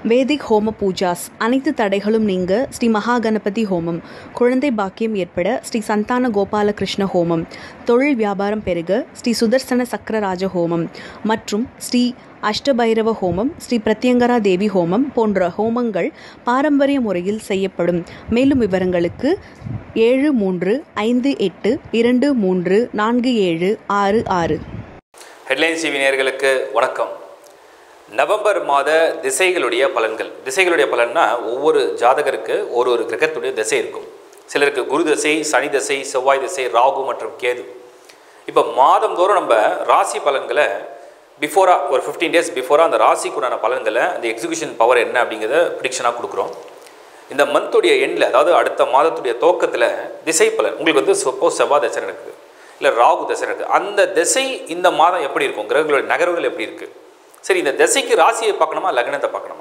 வேதிக் ஹோம பூஜாஸ் அனைத்து தடைகளும் நீங்க ஸ்ரீ மகா கணபதி ஹோமம் குழந்தை பாக்கியம் ஏற்பட ஸ்ரீ சந்தான கோபால கிருஷ்ண ஹோமம் தொழில் வியாபாரம் பெருக ஸ்ரீ சுதர்சன சக்கரராஜ ஹோமம் மற்றும் ஸ்ரீ அஷ்டபைரவ ஹோமம் ஸ்ரீ பிரத்யங்கரா தேவி ஹோமம் போன்ற ஹோமங்கள் பாரம்பரிய முறையில் செய்யப்படும் மேலும் விவரங்களுக்கு ஏழு மூன்று ஐந்து எட்டு இரண்டு மூன்று நான்கு ஏழு ஆறு ஆறு ஹெட்லைன்ஸ் டிவி நேயர்களுக்கு வணக்கம் நவம்பர் மாத திசைகளுடைய பலன்கள் திசைகளுடைய பலன்னா ஒவ்வொரு ஜாதகருக்கு ஒரு ஒரு கிரகத்துடைய திசை இருக்கும் சிலருக்கு குரு திசை சனி திசை செவ்வாய் திசை ராகு மற்றும் கேது இப்போ மாதந்தோறும் நம்ம ராசி பலன்களை பிஃபோராக ஒரு ஃபிஃப்டீன் டேஸ் பிஃபோராக அந்த ராசிக்குண்டான பலன்களை அந்த எக்ஸிகியூஷன் பவர் என்ன அப்படிங்கிறத ப்ரிடிக்ஷனாக கொடுக்குறோம் இந்த மந்த்துடைய எண்டில் அதாவது அடுத்த மாதத்துடைய துவக்கத்தில் திசை பலன் உங்களுக்கு வந்து சப்போஸ் செவ்வாய் திசை நடக்குது இல்லை ராகு திசை நடக்குது அந்த திசை இந்த மாதம் எப்படி இருக்கும் கிரகங்களுடைய நகர்வுகள் எப்படி இருக்குது சரி இந்த திசைக்கு ராசியை பார்க்கணுமா லக்னத்தை பார்க்கணுமா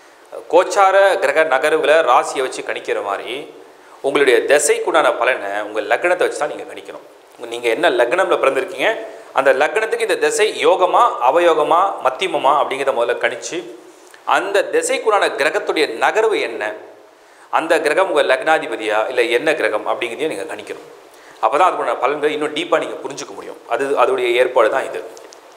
கோச்சார கிரக நகர்வுகளை ராசியை வச்சு கணிக்கிற மாதிரி உங்களுடைய திசைக்குண்டான பலனை உங்கள் லக்னத்தை வச்சு தான் நீங்கள் கணிக்கணும் நீங்கள் என்ன லக்னமில் பிறந்திருக்கீங்க அந்த லக்னத்துக்கு இந்த திசை யோகமா அவயோகமா மத்தியமமா அப்படிங்கிறத முதல்ல கணிச்சு அந்த திசைக்குண்டான கிரகத்துடைய நகர்வு என்ன அந்த கிரகம் உங்கள் லக்னாதிபதியா இல்லை என்ன கிரகம் அப்படிங்கிறதையும் நீங்கள் கணிக்கணும் அப்போ தான் அதுக்குண்டான பலன்கள் இன்னும் டீப்பாக நீங்கள் புரிஞ்சுக்க முடியும் அது அதோடைய ஏற்பாடு தான் இது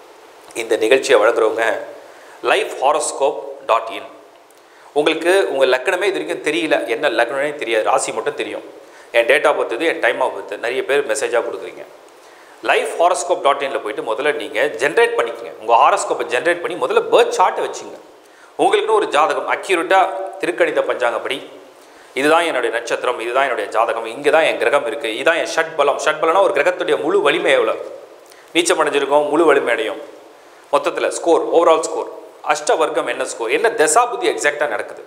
இந்த நிகழ்ச்சியை வழங்குறவங்க லைஃப் ஹாரோஸ்கோப் டாட் இன் உங்களுக்கு உங்கள் லக்கணமே இது வரைக்கும் தெரியல என்ன லக்னமே தெரியாது ராசி மட்டும் தெரியும் என் டேட் ஆஃப் பர்த் என் டைம் ஆஃப் பர்த் நிறைய பேர் மெசேஜாக கொடுக்குறீங்க லைஃப் ஹாரோஸ்கோப் டாட் இனில் போயிட்டு முதல்ல நீங்கள் ஜென்ரேட் பண்ணிக்கங்க உங்கள் ஹாரோஸ்கோப்பை ஜென்ரேட் பண்ணி முதல்ல பேர்த் சார்ட்டை வச்சுங்க உங்களுக்குன்னு ஒரு ஜாதகம் அக்யூரேட்டாக திருக்கணித பஞ்சாங்கப்படி இதுதான் என்னுடைய நட்சத்திரம் இதுதான் என்னுடைய ஜாதகம் இங்கே தான் என் கிரகம் இருக்குது இதுதான் என் ஷட் பலம் ஷட் பலம்னா ஒரு கிரகத்துடைய முழு வலிமை எவ்வளோ நீச்சம் அடைஞ்சிருக்கோம் முழு வலிமை அடையும் மொத்தத்தில் ஸ்கோர் ஓவரால் ஸ்கோர் அஷ்ட வர்க்கம் என்ன ஸ்கோர் என்ன தசா புத்தி எக்ஸாக்டாக நடக்குது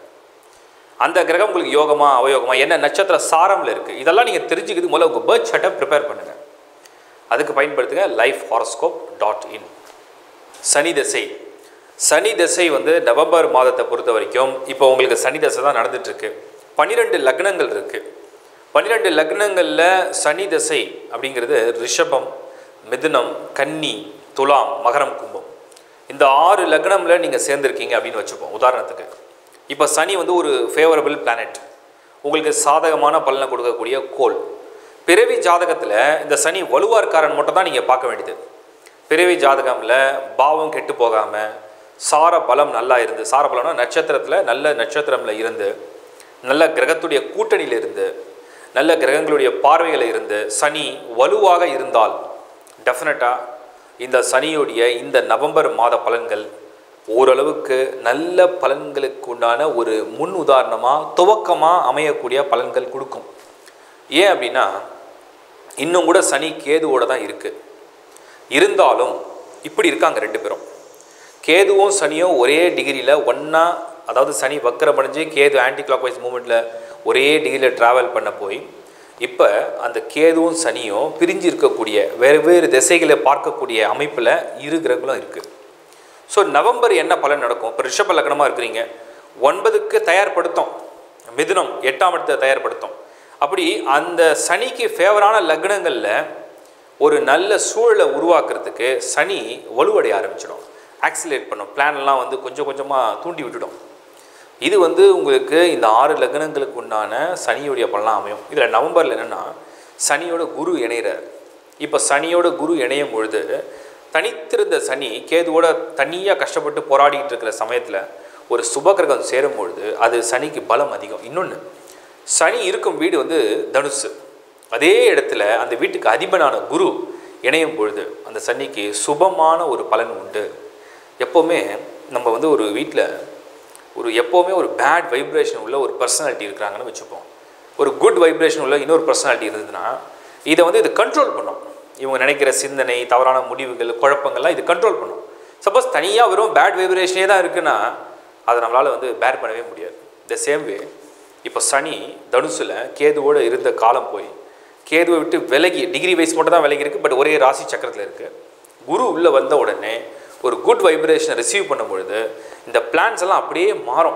அந்த கிரகம் உங்களுக்கு யோகமா அவயோகமா என்ன நட்சத்திர சாரமில் இருக்குது இதெல்லாம் நீங்கள் தெரிஞ்சுக்கிறது முதல்ல உங்கள் பேர்த் சார்ட்டை ப்ரிப்பேர் பண்ணுங்கள் அதுக்கு பயன்படுத்துங்க லைஃப் ஹாரோஸ்கோப் டாட் இன் சனி தசை சனி தசை வந்து நவம்பர் மாதத்தை பொறுத்த வரைக்கும் இப்போ உங்களுக்கு சனி தசை தான் நடந்துட்டுருக்கு பன்னிரெண்டு லக்னங்கள் இருக்குது பன்னிரெண்டு லக்னங்களில் சனி தசை அப்படிங்கிறது ரிஷபம் மிதுனம் கன்னி துலாம் மகரம் கும்பம் இந்த ஆறு லக்னமில் நீங்கள் சேர்ந்துருக்கீங்க அப்படின்னு வச்சுப்போம் உதாரணத்துக்கு இப்போ சனி வந்து ஒரு ஃபேவரபிள் பிளானட் உங்களுக்கு சாதகமான பலனை கொடுக்கக்கூடிய கோள் பிறவி ஜாதகத்தில் இந்த சனி வலுவார்காரன் மட்டும் தான் நீங்கள் பார்க்க வேண்டியது பிறவி ஜாதகமில் பாவம் கெட்டு போகாமல் சார பலம் நல்லா இருந்து சார பலம்னா நட்சத்திரத்தில் நல்ல நட்சத்திரமில் இருந்து நல்ல கிரகத்துடைய கூட்டணியில் இருந்து நல்ல கிரகங்களுடைய பார்வையில் இருந்து சனி வலுவாக இருந்தால் டெஃபினட்டாக இந்த சனியுடைய இந்த நவம்பர் மாத பலன்கள் ஓரளவுக்கு நல்ல பலன்களுக்கு உண்டான ஒரு முன் உதாரணமாக துவக்கமாக அமையக்கூடிய பலன்கள் கொடுக்கும் ஏன் அப்படின்னா இன்னும் கூட சனி கேதுவோட தான் இருக்குது இருந்தாலும் இப்படி இருக்காங்க ரெண்டு பேரும் கேதுவும் சனியும் ஒரே டிகிரியில் ஒன்றா அதாவது சனி வக்கரமடைஞ்சு கேது ஆன்டி கிளாக் வைஸ் மூமெண்ட்டில் ஒரே டிகிரியில் ட்ராவல் பண்ண போய் இப்போ அந்த கேதுவும் சனியும் பிரிஞ்சு இருக்கக்கூடிய வெவ்வேறு திசைகளை பார்க்கக்கூடிய அமைப்பில் இரு கிரகங்களும் இருக்குது ஸோ நவம்பர் என்ன பலன் நடக்கும் இப்போ ரிஷப லக்னமாக இருக்கிறீங்க ஒன்பதுக்கு தயார்படுத்தும் மிதுனம் எட்டாம் இடத்தை தயார்படுத்தும் அப்படி அந்த சனிக்கு ஃபேவரான லக்னங்களில் ஒரு நல்ல சூழலை உருவாக்குறதுக்கு சனி வலுவடைய ஆரம்பிச்சிடும் ஆக்சிலேட் பண்ணும் பிளான்லாம் வந்து கொஞ்சம் கொஞ்சமாக தூண்டி விட்டுடும் இது வந்து உங்களுக்கு இந்த ஆறு லக்னங்களுக்கு உண்டான சனியுடைய பலனாக அமையும் இதில் நவம்பரில் என்னென்னா சனியோட குரு இணைகிறார் இப்போ சனியோட குரு இணையும் பொழுது தனித்திருந்த சனி கேதுவோட தனியாக கஷ்டப்பட்டு போராடிட்டு இருக்கிற சமயத்தில் ஒரு சுபகிரகம் சேரும் பொழுது அது சனிக்கு பலம் அதிகம் இன்னொன்று சனி இருக்கும் வீடு வந்து தனுசு அதே இடத்துல அந்த வீட்டுக்கு அதிபனான குரு இணையும் பொழுது அந்த சனிக்கு சுபமான ஒரு பலன் உண்டு எப்போவுமே நம்ம வந்து ஒரு வீட்டில் ஒரு எப்போவுமே ஒரு பேட் வைப்ரேஷன் உள்ள ஒரு பர்சனாலிட்டி இருக்கிறாங்கன்னு வச்சுப்போம் ஒரு குட் வைப்ரேஷன் உள்ள இன்னொரு பர்சனாலிட்டி இருந்ததுன்னா இதை வந்து இது கண்ட்ரோல் பண்ணும் இவங்க நினைக்கிற சிந்தனை தவறான முடிவுகள் குழப்பங்கள்லாம் இது கண்ட்ரோல் பண்ணும் சப்போஸ் தனியாக வெறும் பேட் வைப்ரேஷனே தான் இருக்குன்னா அதை நம்மளால் வந்து பேர் பண்ணவே முடியாது த சேம் வே இப்போ சனி தனுசில் கேதுவோடு இருந்த காலம் போய் கேதுவை விட்டு விலகி டிகிரி வைஸ் மட்டும் தான் விலகி இருக்குது பட் ஒரே ராசி சக்கரத்தில் இருக்குது குரு உள்ளே வந்த உடனே ஒரு குட் வைப்ரேஷனை ரிசீவ் பண்ணும் பொழுது இந்த பிளான்ஸ் எல்லாம் அப்படியே மாறும்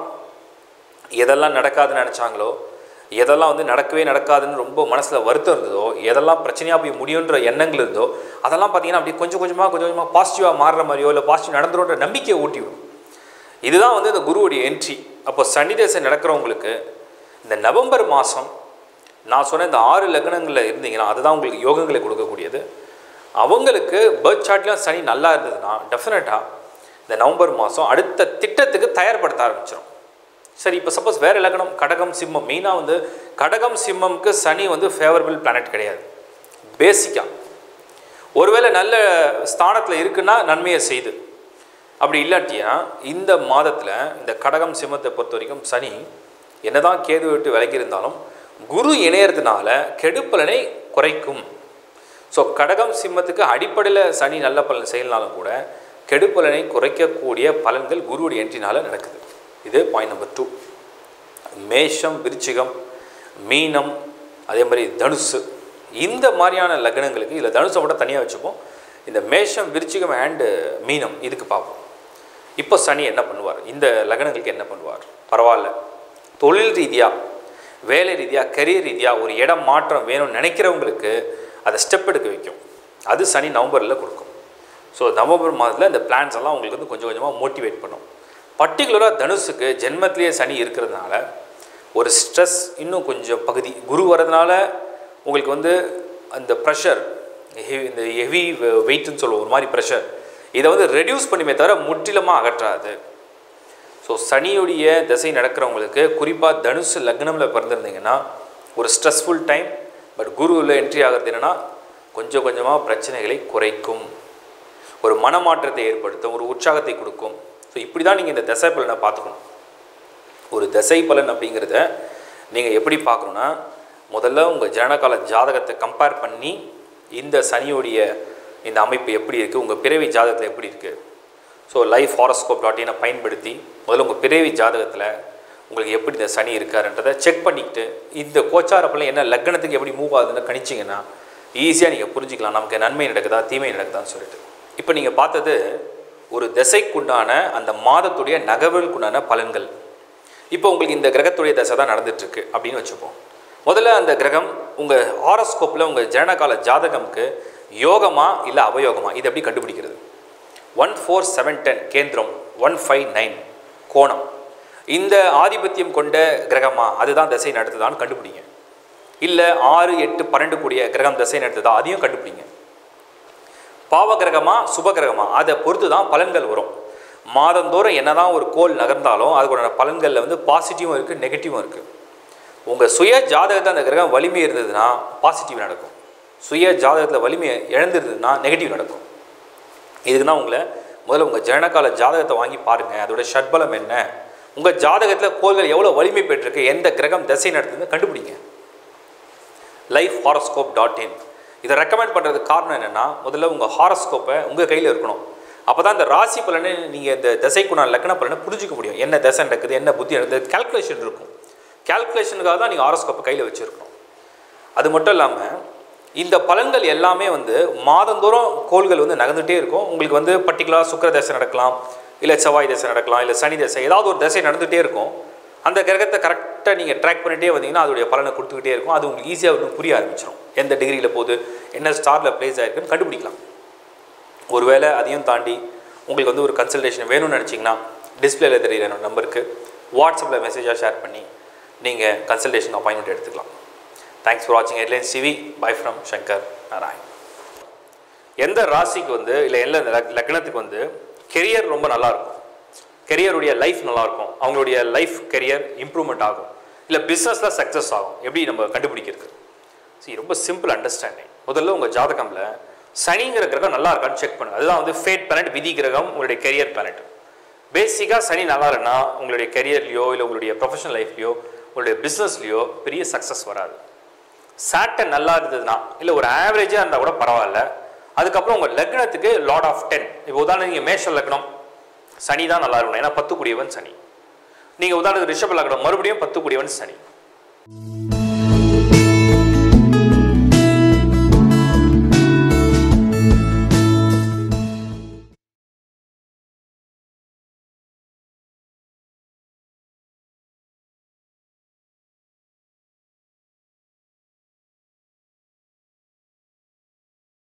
எதெல்லாம் நடக்காதுன்னு நினச்சாங்களோ எதெல்லாம் வந்து நடக்கவே நடக்காதுன்னு ரொம்ப மனசில் வருத்தம் இருந்ததோ எதெல்லாம் பிரச்சனையாக போய் முடியுன்ற எண்ணங்கள் இருந்தோ அதெல்லாம் பார்த்தீங்கன்னா அப்படியே கொஞ்சம் கொஞ்சமாக கொஞ்சம் கொஞ்சமாக பாசிட்டிவாக மாறுற மாதிரியோ இல்லை பாசிட்டிவ் நடந்துருன்ற நம்பிக்கையை ஊட்டி விடும் இதுதான் வந்து இந்த குருவுடைய என்ட்ரி அப்போ சனி தசை நடக்கிறவங்களுக்கு இந்த நவம்பர் மாதம் நான் சொன்ன இந்த ஆறு லக்னங்களில் இருந்தீங்கன்னா அதுதான் உங்களுக்கு யோகங்களை கொடுக்கக்கூடியது அவங்களுக்கு பேர்த் சார்ட்லையும் சனி நல்லா இருந்ததுன்னா டெஃபினட்டாக இந்த நவம்பர் மாதம் அடுத்த திட்டத்துக்கு தயார்படுத்த ஆரம்பிச்சிடும் சரி இப்போ சப்போஸ் வேறு லக்னம் கடகம் சிம்மம் மெயினாக வந்து கடகம் சிம்மம்க்கு சனி வந்து ஃபேவரபிள் பிளானட் கிடையாது பேசிக்காக ஒருவேளை நல்ல ஸ்தானத்தில் இருக்குன்னா நன்மையை செய்து அப்படி இல்லாட்டியா இந்த மாதத்தில் இந்த கடகம் சிம்மத்தை பொறுத்த வரைக்கும் சனி என்னதான் கேது விட்டு விலகி இருந்தாலும் குரு இணையறதுனால கெடுப்பலனை குறைக்கும் ஸோ கடகம் சிம்மத்துக்கு அடிப்படையில் சனி நல்ல பலன் செய்யலனாலும் கூட கெடுப்பலனை குறைக்கக்கூடிய பலன்கள் குருவுடைய என்ட்ரினால நடக்குது இது பாயிண்ட் நம்பர் டூ மேஷம் விருச்சிகம் மீனம் அதே மாதிரி தனுசு இந்த மாதிரியான லக்னங்களுக்கு இதில் தனுசை மட்டும் தனியாக வச்சுப்போம் இந்த மேஷம் விருச்சிகம் அண்டு மீனம் இதுக்கு பார்ப்போம் இப்போ சனி என்ன பண்ணுவார் இந்த லக்னங்களுக்கு என்ன பண்ணுவார் பரவாயில்ல தொழில் ரீதியாக வேலை ரீதியாக கரியர் ரீதியாக ஒரு இடம் மாற்றம் வேணும்னு நினைக்கிறவங்களுக்கு அதை ஸ்டெப் எடுக்க வைக்கும் அது சனி நவம்பரில் கொடுக்கும் ஸோ நவம்பர் மாதத்தில் இந்த பிளான்ஸ் எல்லாம் உங்களுக்கு வந்து கொஞ்சம் கொஞ்சமாக மோட்டிவேட் பண்ணும் பர்டிகுலராக தனுசுக்கு ஜென்மத்திலேயே சனி இருக்கிறதுனால ஒரு ஸ்ட்ரெஸ் இன்னும் கொஞ்சம் பகுதி குரு வரதுனால உங்களுக்கு வந்து அந்த ப்ரெஷர் இந்த ஹெவி வெயிட்னு சொல்லுவோம் ஒரு மாதிரி ப்ரெஷர் இதை வந்து ரெடியூஸ் பண்ணிமே தவிர முற்றிலுமாக அகற்றாது ஸோ சனியுடைய திசை நடக்கிறவங்களுக்கு குறிப்பாக தனுசு லக்னமில் பிறந்திருந்தீங்கன்னா ஒரு ஸ்ட்ரெஸ்ஃபுல் டைம் பட் குருவில் என்ட்ரி ஆகிறது என்னென்னா கொஞ்சம் கொஞ்சமாக பிரச்சனைகளை குறைக்கும் ஒரு மனமாற்றத்தை ஏற்படுத்தும் ஒரு உற்சாகத்தை கொடுக்கும் ஸோ இப்படி தான் நீங்கள் இந்த தசை பலனை பார்த்துக்கணும் ஒரு தசை பலன் அப்படிங்கிறத நீங்கள் எப்படி பார்க்கணுன்னா முதல்ல உங்கள் ஜனகால ஜாதகத்தை கம்பேர் பண்ணி இந்த சனியோடைய இந்த அமைப்பு எப்படி இருக்குது உங்கள் பிறவி ஜாதகத்தில் எப்படி இருக்குது ஸோ லைஃப் ஹாரோஸ்கோப் டாட் இனை பயன்படுத்தி முதல்ல உங்கள் பிறவி ஜாதகத்தில் உங்களுக்கு எப்படி இந்த சனி இருக்காருன்றதை செக் பண்ணிக்கிட்டு இந்த கோச்சார பலன் என்ன லக்னத்துக்கு எப்படி மூவ் ஆகுதுன்னு கணிச்சிங்கன்னா ஈஸியாக நீங்கள் புரிஞ்சிக்கலாம் நமக்கு நன்மை நடக்குதா தீமை நடக்குதான்னு சொல்லிட்டு இப்போ நீங்கள் பார்த்தது ஒரு திசைக்குண்டான அந்த மாதத்துடைய நகவலுக்குண்டான பலன்கள் இப்போ உங்களுக்கு இந்த கிரகத்துடைய தசை தான் நடந்துட்டுருக்கு அப்படின்னு வச்சுப்போம் முதல்ல அந்த கிரகம் உங்கள் ஹாரோஸ்கோப்பில் உங்கள் ஜனகால ஜாதகம்க்கு யோகமா இல்லை அவயோகமா இது எப்படி கண்டுபிடிக்கிறது ஒன் ஃபோர் செவன் டென் கேந்திரம் ஒன் ஃபைவ் நைன் கோணம் இந்த ஆதிபத்தியம் கொண்ட கிரகமா அதுதான் திசை நடத்துதான்னு கண்டுபிடிங்க இல்லை ஆறு எட்டு பன்னெண்டு கூடிய கிரகம் திசை நடத்துதா அதையும் கண்டுபிடிங்க பாவ கிரகமா சுப கிரகமா அதை பொறுத்து தான் பலன்கள் வரும் மாதந்தோறும் என்னதான் ஒரு கோல் நகர்ந்தாலும் அதுக்கூட பலன்களில் வந்து பாசிட்டிவும் இருக்குது நெகட்டிவும் இருக்குது உங்கள் சுய ஜாதகத்தில் அந்த கிரகம் வலிமை இருந்ததுன்னா பாசிட்டிவ் நடக்கும் சுய ஜாதகத்தில் வலிமை இழந்திருந்ததுன்னா நெகட்டிவ் நடக்கும் இதுக்கு தான் உங்களை முதல்ல உங்கள் ஜனகால ஜாதகத்தை வாங்கி பாருங்கள் அதோட ஷட்பலம் என்ன உங்கள் ஜாதகத்தில் கோள்கள் எவ்வளோ வலிமை பெற்றிருக்கு எந்த கிரகம் திசை நடத்துதுன்னு கண்டுபிடிங்க லைஃப் ஹாரோஸ்கோப் டாட் இன் இதை ரெக்கமெண்ட் பண்ணுறதுக்கு காரணம் என்னென்னா முதல்ல உங்கள் ஹாரோஸ்கோப்பை உங்கள் கையில் இருக்கணும் அப்போ தான் இந்த ராசி பலனை நீங்கள் இந்த திசைக்குண்டான லக்ன பலனை புரிஞ்சிக்க முடியும் என்ன திசை நடக்குது என்ன புத்தி நடக்குது கேல்குலேஷன் இருக்கும் கேல்குலேஷனுக்காக தான் நீங்கள் ஹாரோஸ்கோப்பை கையில் வச்சுருக்கணும் அது மட்டும் இல்லாமல் இந்த பலன்கள் எல்லாமே வந்து மாதந்தோறும் கோள்கள் வந்து நகர்ந்துகிட்டே இருக்கும் உங்களுக்கு வந்து பர்டிகுலராக சுக்கர தசை நடக்கலாம் இல்லை செவ்வாய் தசை நடக்கலாம் இல்லை சனி தசை ஏதாவது ஒரு தசை நடந்துகிட்டே இருக்கும் அந்த கிரகத்தை கரெக்டாக நீங்கள் ட்ராக் பண்ணிகிட்டே வந்தீங்கன்னா அதோடைய பலனை கொடுத்துக்கிட்டே இருக்கும் அது உங்களுக்கு ஈஸியாக வந்து புரிய ஆரம்பிச்சிடும் எந்த டிகிரியில் போகுது என்ன ஸ்டாரில் ப்ளேஸ் ஆகிருக்குன்னு கண்டுபிடிக்கலாம் ஒருவேளை அதையும் தாண்டி உங்களுக்கு வந்து ஒரு கன்சல்டேஷன் வேணும்னு நினச்சிங்கன்னா டிஸ்பிளேல தெரியுற என்னோட நம்பருக்கு வாட்ஸ்அப்பில் மெசேஜாக ஷேர் பண்ணி நீங்கள் கன்சல்டேஷன் அப்பாயின்மெண்ட் எடுத்துக்கலாம் தேங்க்ஸ் ஃபார் வாட்சிங் ஹெட்லைன் சிவி பை ஃப்ரம் சங்கர் நாராயண் எந்த ராசிக்கு வந்து இல்லை எந்த லக்- லக்னத்துக்கு வந்து கெரியர் ரொம்ப நல்லா இருக்கும் கெரியருடைய லைஃப் நல்லா இருக்கும் அவங்களுடைய லைஃப் கெரியர் இம்ப்ரூவ்மெண்ட் ஆகும் இல்லை பிஸ்னஸில் சக்ஸஸ் ஆகும் எப்படி நம்ம கண்டுபிடிக்கிறது சரி ரொம்ப சிம்பிள் அண்டர்ஸ்டாண்டிங் முதல்ல உங்கள் ஜாதகம்ல சனிங்கிற கிரகம் நல்லா இருக்கான்னு செக் பண்ணுங்க அதுதான் வந்து ஃபேட் பிளானட் விதி கிரகம் உங்களுடைய கெரியர் பிளானட் பேசிக்காக சனி நல்லா இல்லைன்னா உங்களுடைய கெரியர்லையோ இல்லை உங்களுடைய ப்ரொஃபஷனல் லைஃப்லையோ உங்களுடைய பிஸ்னஸ்லையோ பெரிய சக்ஸஸ் வராது சாட்டர் நல்லா இருந்ததுன்னா இல்லை ஒரு ஆவரேஜாக இருந்தால் கூட பரவாயில்ல அதுக்கப்புறம் உங்கள் லக்னத்துக்கு லாட் ஆஃப் டென் இப்போ உதாரணம் நீங்கள் மேஷ லக்னம் சனி தான் நல்லா இருக்கணும் ஏன்னா பத்து கூடியவன் சனி நீங்கள் உதாரணத்துக்கு ரிஷப லக்னம் மறுபடியும் பத்து கூடியவன் சனி